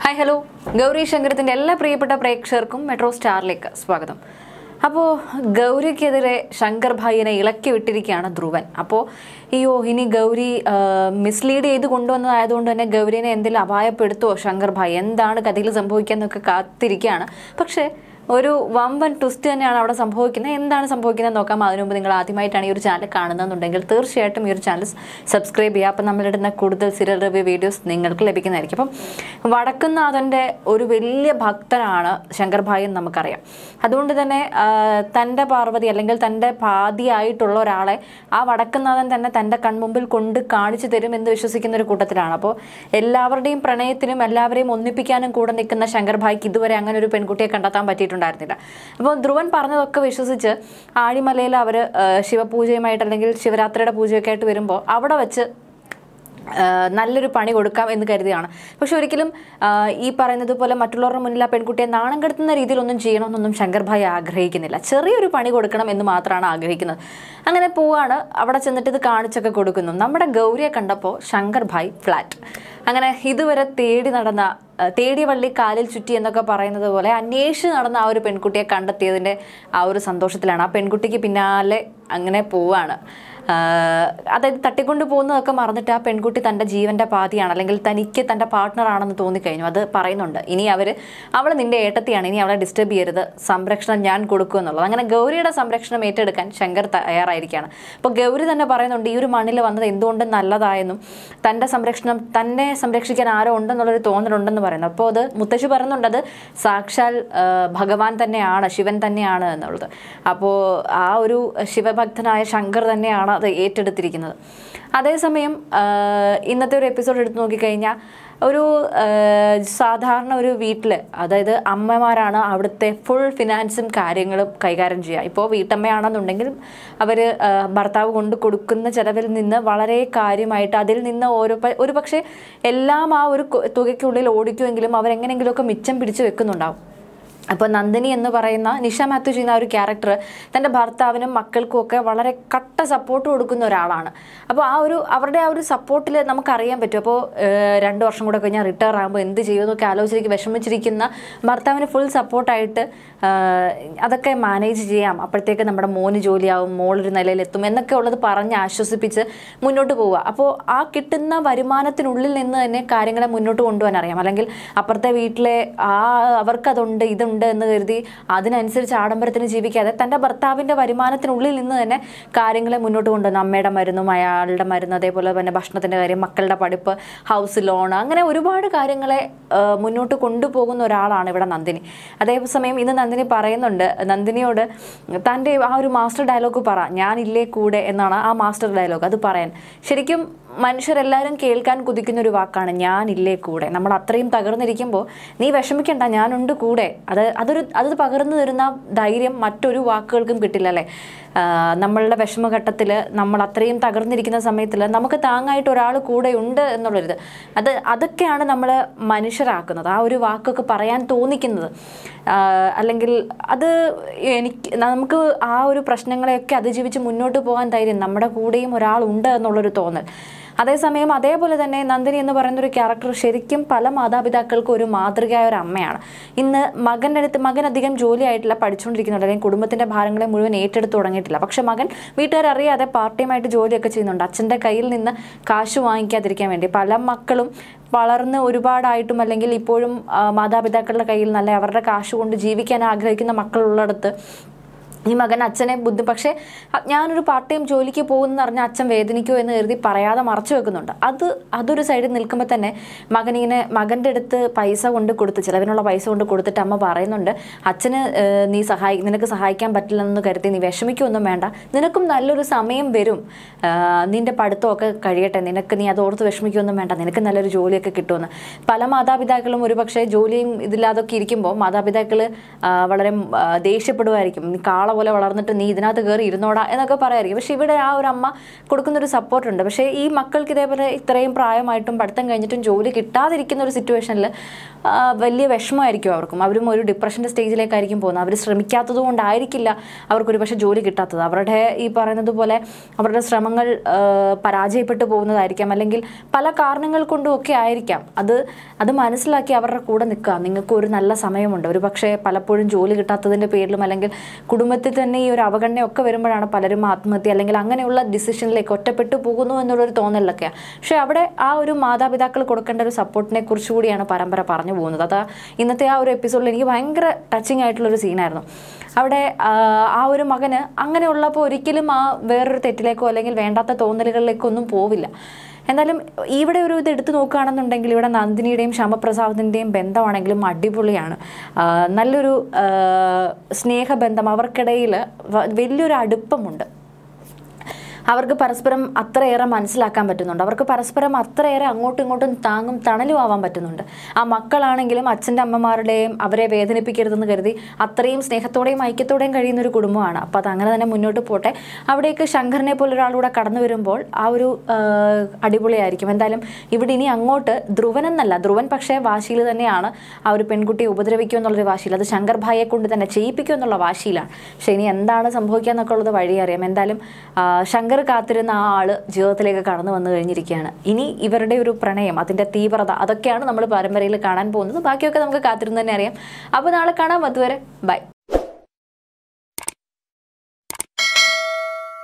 hi hello Gauri ശങ്കരത്തിൻ്റെ എല്ലാ പ്രിയപ്പെട്ട പ്രേക്ഷകർക്കും മെട്രോ സ്റ്റാറിലേക്ക് സ്വാഗതം അപ്പോൾ ഗൗരിക്കെതിരെ ശങ്കർ ഭായിനെ ഇളക്കി വിട്ടിരിക്കുകയാണ് ധ്രുവൻ അപ്പോൾ അയ്യോ ഇനി ഗൗരി മിസ്ലീഡ് ചെയ്ത് കൊണ്ടുവന്നതായതുകൊണ്ട് തന്നെ ഗൗരിനെ എന്തെങ്കിലും അപായപ്പെടുത്തുമോ ശങ്കർ ഭായ് എന്താണ് കഥയിൽ സംഭവിക്കുക എന്നൊക്കെ കാത്തിരിക്കുകയാണ് പക്ഷേ ഒരു വമ്പൻ ട്വിസ്റ്റ് തന്നെയാണ് അവിടെ സംഭവിക്കുന്നത് എന്താണ് സംഭവിക്കുന്നത് നോക്കാം അതിനു മുമ്പ് നിങ്ങൾ ആദ്യമായിട്ടാണ് ഈ ഒരു ചാനൽ കാണുന്നതെന്നുണ്ടെങ്കിൽ തീർച്ചയായിട്ടും ഈ ഒരു ചാനൽ സബ്സ്ക്രൈബ് ചെയ്യുക അപ്പം നമ്മളിടുന്ന കൂടുതൽ സീരിയൽ റിവ്യൂ വീഡിയോസ് നിങ്ങൾക്ക് ലഭിക്കുന്നതായിരിക്കും അപ്പം വടക്കുന്നാഥൻ്റെ ഒരു വലിയ ഭക്തനാണ് ശങ്കർ ഭായി എന്ന് നമുക്കറിയാം അതുകൊണ്ട് തന്നെ ആ, തൻ്റെ പാർവതി അല്ലെങ്കിൽ തൻ്റെ പാതിയായിട്ടുള്ള ഒരാളെ ആ വടക്കുന്നാഥൻ തന്നെ തൻ്റെ കൺമുമ്പിൽ കൊണ്ട് കാണിച്ചു തരും എന്ന് വിശ്വസിക്കുന്ന ഒരു കൂട്ടത്തിലാണ് അപ്പോൾ എല്ലാവരുടെയും പ്രണയത്തിനും എല്ലാവരെയും ഒന്നിപ്പിക്കാനും കൂടെ നിൽക്കുന്ന ശങ്കർ ഭായിക്ക് ഇതുവരെ അങ്ങനെ ഒരു പെൺകുട്ടിയെ കണ്ടെത്താൻ പറ്റിയിട്ടുണ്ടായിരുന്നില്ല അപ്പോൾ ധ്രുവൻ പറഞ്ഞതൊക്കെ വിശ്വസിച്ച് ആഴിമലയിൽ അവർ ശിവപൂജയുമായിട്ട് അല്ലെങ്കിൽ ശിവരാത്രിയുടെ പൂജയൊക്കെ ആയിട്ട് വരുമ്പോൾ അവിടെ വെച്ച് ആ, നല്ലൊരു പണി കൊടുക്കാം എന്ന് കരുതിയാണ് പക്ഷെ ഒരിക്കലും ആ, ഈ പറയുന്നത് പോലെ മറ്റുള്ളവരുടെ മുന്നിൽ ആ പെൺകുട്ടിയെ നാണം കെടുത്തുന്ന രീതിയിലൊന്നും ചെയ്യണമെന്നൊന്നും ശങ്കർ ഭായ് ആഗ്രഹിക്കുന്നില്ല ചെറിയൊരു പണി കൊടുക്കണം എന്ന് മാത്രമാണ് ആഗ്രഹിക്കുന്നത് അങ്ങനെ പോവാണ് അവിടെ ചെന്നിട്ട് ഇത് കാണിച്ചൊക്കെ കൊടുക്കുന്നു നമ്മുടെ ഗൗരിയെ കണ്ടപ്പോൾ ശങ്കർ ഭായ് ഫ്ലാറ്റ് അങ്ങനെ ഇതുവരെ തേടി നടന്ന ആ, തേടിയ വള്ളി കാലിൽ ചുറ്റി എന്നൊക്കെ പറയുന്നത് പോലെ അന്വേഷിച്ച് നടന്ന ആ ഒരു പെൺകുട്ടിയെ കണ്ടെത്തിയതിൻ്റെ ആ ഒരു സന്തോഷത്തിലാണ് ആ പെൺകുട്ടിക്ക് പിന്നാലെ അങ്ങനെ പോവാണ് ആഹ് അതായത് തട്ടിക്കൊണ്ട് പോകുന്നതൊക്കെ മറന്നിട്ട് ആ പെൺകുട്ടി തൻ്റെ ജീവന്റെ പാതിയാണ് അല്ലെങ്കിൽ തനിക്ക് തൻ്റെ പാർട്ട്ണർ ആണെന്ന് തോന്നിക്കഴിഞ്ഞു അത് പറയുന്നുണ്ട് ഇനി അവർ അവൾ നിന്റെ ഏട്ടത്തിയാണ് ഇനി അവളെ ഡിസ്റ്റർബ് ചെയ്യരുത് സംരക്ഷണം ഞാൻ കൊടുക്കും എന്നുള്ളത് അങ്ങനെ ഗൗരിയുടെ സംരക്ഷണം ഏറ്റെടുക്കാൻ ശങ്കർ തയ്യാറായിരിക്കുകയാണ് അപ്പോൾ ഗൗരി തന്നെ പറയുന്നുണ്ട് ഈ ഒരു മണ്ണിൽ വന്നത് എന്തുകൊണ്ട് നല്ലതായെന്നും തൻ്റെ സംരക്ഷണം തന്നെ സംരക്ഷിക്കാൻ ആരോ ഉണ്ടെന്നുള്ളൊരു തോന്നലുണ്ടെന്ന് പറയുന്നു അപ്പോൾ അത് മുത്തശ്ശി പറയുന്നുണ്ട് അത് സാക്ഷാൽ ആഹ് ഭഗവാൻ തന്നെയാണ് ശിവൻ തന്നെയാണ് എന്നുള്ളത് അപ്പോൾ ആ ഒരു ശിവഭക്തനായ ശങ്കർ തന്നെയാണ് അത് ഏറ്റെടുത്തിരിക്കുന്നത് അതേസമയം ആഹ് ഇന്നത്തെ ഒരു എപ്പിസോഡ് എടുത്ത് നോക്കിക്കഴിഞ്ഞാൽ ഒരു ആഹ് സാധാരണ ഒരു വീട്ടിൽ അതായത് അമ്മമാരാണ് അവിടുത്തെ ഫുൾ ഫിനാൻസും കാര്യങ്ങളും കൈകാര്യം ചെയ്യുക ഇപ്പോൾ വീട്ടമ്മയാണെന്നുണ്ടെങ്കിൽ അവർ ഭർത്താവ് കൊണ്ട് കൊടുക്കുന്ന ചിലവിൽ നിന്ന് വളരെ കാര്യമായിട്ട് അതിൽ നിന്ന് ഓരോ പ- ഒരു പക്ഷേ എല്ലാം ആ ഒരു കൊ- തുകയ്ക്കുള്ളിൽ ഓടിക്കുമെങ്കിലും അവരെങ്ങനെയെങ്കിലുമൊക്കെ മിച്ചം പിടിച്ച് വെക്കുന്നുണ്ടാവും അപ്പോൾ നന്ദിനി എന്ന് പറയുന്ന നിഷ മാത്യു ചെയ്യുന്ന ആ ഒരു ക്യാരക്ടർ തൻ്റെ ഭർത്താവിനും മക്കൾക്കും ഒക്കെ വളരെ കട്ട സപ്പോർട്ട് കൊടുക്കുന്ന ഒരാളാണ് അപ്പോൾ ആ ഒരു അവരുടെ ആ ഒരു സപ്പോർട്ടിൽ നമുക്കറിയാൻ പറ്റും അപ്പോൾ രണ്ട് വർഷം കൂടെ കഴിഞ്ഞാൽ റിട്ടയർ ആകുമ്പോൾ എന്ത് ചെയ്യുമെന്നൊക്കെ ആലോചിച്ചിരിക്കും വിഷമിച്ചിരിക്കുന്ന ഭർത്താവിന് ഫുൾ സപ്പോർട്ടായിട്ട് അതൊക്കെ മാനേജ് ചെയ്യാം അപ്പോഴത്തേക്ക് നമ്മുടെ മോന് ജോലിയാവും മോളൊരു നിലയിലെത്തും എന്നൊക്കെ ഉള്ളത് പറഞ്ഞ് ആശ്വസിപ്പിച്ച് മുന്നോട്ട് പോവുക അപ്പോൾ ആ കിട്ടുന്ന വരുമാനത്തിനുള്ളിൽ നിന്ന് തന്നെ കാര്യങ്ങളെ മുന്നോട്ട് കൊണ്ടുപോകാൻ അറിയാം അല്ലെങ്കിൽ അപ്പുറത്തെ വീട്ടിലെ ആ അവർക്കതുണ്ട് ഇതുണ്ട് എന്ന് കരുതി അതിനനുസരിച്ച് ആഡംബരത്തിന് ജീവിക്കാതെ തൻ്റെ ഭർത്താവിൻ്റെ വരുമാനത്തിനുള്ളിൽ നിന്ന് തന്നെ കാര്യങ്ങളെ മുന്നോട്ട് കൊണ്ടുവന്നു അമ്മയുടെ മരുന്നും അയാളുടെ മരുന്ന് അതേപോലെ തന്നെ ഭക്ഷണത്തിൻ്റെ കാര്യം മക്കളുടെ പഠിപ്പ് ഹൗസ് ലോൺ അങ്ങനെ ഒരുപാട് കാര്യങ്ങളെ ആ, മുന്നോട്ട് കൊണ്ടുപോകുന്ന ഒരാളാണ് ഇവിടെ നന്ദിനി അതേസമയം ഇന്ന് നന്ദിനി പറയുന്നുണ്ട് നന്ദിനിയോട് തൻ്റെ ആ ഒരു മാസ്റ്റർ ഡയലോഗ് പറ ഞാനില്ലേ കൂടെ എന്നാണ് ആ മാസ്റ്റർ ഡയലോഗ് അത് പറയാൻ ശരിക്കും മനുഷ്യരെല്ലാവരും കേൾക്കാൻ കുതിക്കുന്ന ഒരു വാക്കാണ് ഞാനില്ലേ കൂടെ നമ്മൾ അത്രയും തകർന്നിരിക്കുമ്പോൾ നീ വിഷമിക്കണ്ട ഞാനുണ്ട് കൂടെ അത് അതൊരു അത് പകർന്നു തരുന്ന ധൈര്യം മറ്റൊരു വാക്കുകൾക്കും കിട്ടില്ല അല്ലേ ആഹ് നമ്മളുടെ വിഷമഘട്ടത്തിൽ നമ്മൾ അത്രയും തകർന്നിരിക്കുന്ന സമയത്തിൽ നമുക്ക് താങ്ങായിട്ട് ഒരാൾ കൂടെ ഉണ്ട് എന്നുള്ളൊരിത് അത് അതൊക്കെയാണ് നമ്മൾ മനുഷ്യരാക്കുന്നത് ആ ഒരു വാക്കൊക്കെ പറയാൻ തോന്നിക്കുന്നത് ആഹ് അല്ലെങ്കിൽ അത് എനിക്ക് നമുക്ക് ആ ഒരു പ്രശ്നങ്ങളെയൊക്കെ അതിജീവിച്ച് മുന്നോട്ട് പോകാൻ ധൈര്യം നമ്മുടെ കൂടെയും ഒരാളുണ്ട് എന്നുള്ളൊരു തോന്നൽ അതേസമയം അതേപോലെ തന്നെ നന്ദിനി എന്ന് പറയുന്ന ഒരു ക്യാരക്ടർ ശരിക്കും പല മാതാപിതാക്കൾക്കും ഒരു മാതൃകയായ ഒരു അമ്മയാണ് ഇന്ന് മകൻ്റെ അടുത്ത് മകൻ അധികം ജോലി ആയിട്ടില്ല പഠിച്ചുകൊണ്ടിരിക്കുന്നുണ്ട് അല്ലെങ്കിൽ കുടുംബത്തിന്റെ ഭാരങ്ങളെ മുഴുവൻ ഏറ്റെടുത്ത് തുടങ്ങിയിട്ടില്ല പക്ഷെ മകൻ വീട്ടുകാരറിയാതെ പാർട്ട് ടൈം ആയിട്ട് ജോലിയൊക്കെ ചെയ്യുന്നുണ്ട് അച്ഛൻ്റെ കയ്യിൽ നിന്ന് കാശ് വാങ്ങിക്കാതിരിക്കാൻ വേണ്ടി പല മക്കളും വളർന്ന് ഒരുപാടായിട്ടും അല്ലെങ്കിൽ ഇപ്പോഴും ആ, മാതാപിതാക്കളുടെ കയ്യിൽ നല്ല അവരുടെ കാശ് കൊണ്ട് ജീവിക്കാൻ ആഗ്രഹിക്കുന്ന മക്കളുള്ളിടത്ത് ഈ മകൻ അച്ഛനെ ബുദ്ധി പക്ഷേ അ- ഞാനൊരു പാർട്ട് ടൈം ജോലിക്ക് പോകുമെന്ന് പറഞ്ഞാൽ അച്ഛൻ വേദനിക്കുമോ എന്ന് കരുതി പറയാതെ മറച്ചു വെക്കുന്നുണ്ട് അത് അതൊരു സൈഡിൽ നിൽക്കുമ്പോൾ തന്നെ മകനിങ്ങനെ മകൻ്റെ അടുത്ത് പൈസ കൊണ്ട് കൊടുത്ത് ചിലവിനുള്ള പൈസ കൊണ്ട് കൊടുത്തിട്ട് അമ്മ പറയുന്നുണ്ട് അച്ഛന് ഏഹ്, നീ സഹായി നിനക്ക് സഹായിക്കാൻ പറ്റില്ലെന്ന് കരുതി നീ വിഷമിക്കൊന്നും വേണ്ട നിനക്കും നല്ലൊരു സമയം വരും ആഹ്, നിന്റെ പഠിത്തമൊക്കെ കഴിയട്ടെ നിനക്ക് നീ അത് ഓർത്ത് വിഷമിക്കൊന്നും വേണ്ട നിനക്ക് നല്ലൊരു ജോലിയൊക്കെ കിട്ടുമെന്ന് പല മാതാപിതാക്കളും ഒരു പക്ഷേ ജോലിയും ഇതില്ലാതൊക്കെ ഇരിക്കുമ്പോൾ മാതാപിതാക്കൾ വളരെ ആ, ദേഷ്യപ്പെടുമായിരിക്കും നീ കാള പോലെ വളർന്നിട്ട് നീ ഇതിനകത്ത് കയറി ഇരുന്നോടാ എന്നൊക്കെ പറയായിരിക്കും പക്ഷെ ഇവിടെ ആ ഒരു അമ്മ കൊടുക്കുന്നൊരു സപ്പോർട്ടുണ്ട് പക്ഷേ ഈ മക്കൾക്ക് ഇതേപോലെ ഇത്രയും പ്രായമായിട്ടും പഠിത്തം കഴിഞ്ഞിട്ടും ജോലി കിട്ടാതിരിക്കുന്ന ഒരു സിറ്റുവേഷനിൽ വലിയ വിഷമമായിരിക്കും അവർക്കും അവരും ഒരു ഡിപ്രഷൻ്റെ സ്റ്റേജിലേക്കായിരിക്കും പോകുന്നത് അവർ ശ്രമിക്കാത്തത് കൊണ്ടായിരിക്കില്ല അവർക്കൊരു പക്ഷേ ജോലി കിട്ടാത്തത് അവരുടെ ഈ പറയുന്നത് പോലെ അവരുടെ ശ്രമങ്ങൾ ആ, പരാജയപ്പെട്ടു പോകുന്നതായിരിക്കാം അല്ലെങ്കിൽ പല കാരണങ്ങൾ കൊണ്ടും ഒക്കെ ആയിരിക്കാം അത് അത് മനസ്സിലാക്കി അവരുടെ കൂടെ നിൽക്കുക നിങ്ങൾക്ക് ഒരു നല്ല സമയമുണ്ട് ഒരു പക്ഷേ പലപ്പോഴും ജോലി കിട്ടാത്തതിൻ്റെ പേരിലും അല്ലെങ്കിൽ കുടുംബത്തിൽ തന്നെ ഈ ഒരു അവഗണനയൊക്കെ വരുമ്പോഴാണ് പലരും ആത്മഹത്യ അല്ലെങ്കിൽ അങ്ങനെയുള്ള ഡിസിഷനിലേക്ക് ഒറ്റപ്പെട്ടു പോകുന്നു എന്നുള്ളൊരു തോന്നലൊക്കെയാണ് പക്ഷേ അവിടെ ആ ഒരു മാതാപിതാക്കൾ കൊടുക്കേണ്ട ഒരു സപ്പോർട്ടിനെ കുറിച്ച് കൂടിയാണ് പരമ്പര പറഞ്ഞു പോകുന്നത് അത് ഇന്നത്തെ ആ ഒരു എപ്പിസോഡിൽ എനിക്ക് ഭയങ്കര ടച്ചിങ് ആയിട്ടുള്ളൊരു സീനായിരുന്നു അവിടെ ആ, ആ ഒരു മകന് അങ്ങനെയുള്ളപ്പോൾ ഒരിക്കലും ആ വേറൊരു തെറ്റിലേക്കോ അല്ലെങ്കിൽ വേണ്ടാത്ത തോന്നലുകളിലേക്കോ ഒന്നും പോവില്ല എന്തായാലും ഇവിടെ ഒരു ഇത് എടുത്തു നോക്കുകയാണെന്നുണ്ടെങ്കിൽ ഇവിടെ നന്ദിനിയുടെയും ശ്യാമപ്രസാദിൻ്റെയും ബന്ധമാണെങ്കിലും അടിപൊളിയാണ് ആ, നല്ലൊരു ആ, സ്നേഹബന്ധം അവർക്കിടയിൽ വ- വലിയൊരു അടുപ്പമുണ്ട് അവർക്ക് പരസ്പരം അത്രയേറെ മനസ്സിലാക്കാൻ പറ്റുന്നുണ്ട് അവർക്ക് പരസ്പരം അത്രയേറെ അങ്ങോട്ടും ഇങ്ങോട്ടും താങ്ങും തണലും ആവാൻ പറ്റുന്നുണ്ട് ആ മക്കളാണെങ്കിലും അച്ഛൻ്റെ അമ്മമാരുടെയും അവരെ വേദനിപ്പിക്കരുതെന്ന് കരുതി അത്രയും സ്നേഹത്തോടെയും ഐക്യത്തോടെയും കഴിയുന്ന ഒരു കുടുംബമാണ് അപ്പോൾ അത് അങ്ങനെ തന്നെ മുന്നോട്ട് പോട്ടെ അവിടേക്ക് ശങ്കറിനെ പോലെ ഒരാളൂടെ കടന്നു വരുമ്പോൾ ആ ഒരു ആ, അടിപൊളിയായിരിക്കും എന്തായാലും ഇവിടെ ഇനി അങ്ങോട്ട് ധ്രുവൻ എന്നല്ല ധ്രുവൻ പക്ഷേ വാശിയിൽ തന്നെയാണ് ആ ഒരു പെൺകുട്ടിയെ ഉപദ്രവിക്കും എന്നുള്ളൊരു വാശിയിൽ അത് ശങ്കർ ഭായിയെ കൊണ്ട് തന്നെ ചെയ്യിപ്പിക്കും എന്നുള്ള വാശിയിലാണ് പക്ഷേ ഇനി എന്താണ് സംഭവിക്കുക എന്നൊക്കെ ഉള്ളത് വഴി അറിയാം എന്തായാലും ആ, ശങ്കർ കാത്തിരുന്ന ആ ആള് ജീവിതത്തിലേക്ക് കടന്നു വന്നു കഴിഞ്ഞിരിക്കുകയാണ് ഇനി ഇവരുടെ ഒരു പ്രണയം അതിൻ്റെ തീവ്രത അതൊക്കെയാണ് നമ്മൾ പരമ്പരയിൽ കാണാൻ പോകുന്നത് ബാക്കിയൊക്കെ നമുക്ക് കാത്തിരുന്ന് തന്നെ അറിയാം അപ്പോൾ നാളെ കാണാം അതുവരെ ബൈ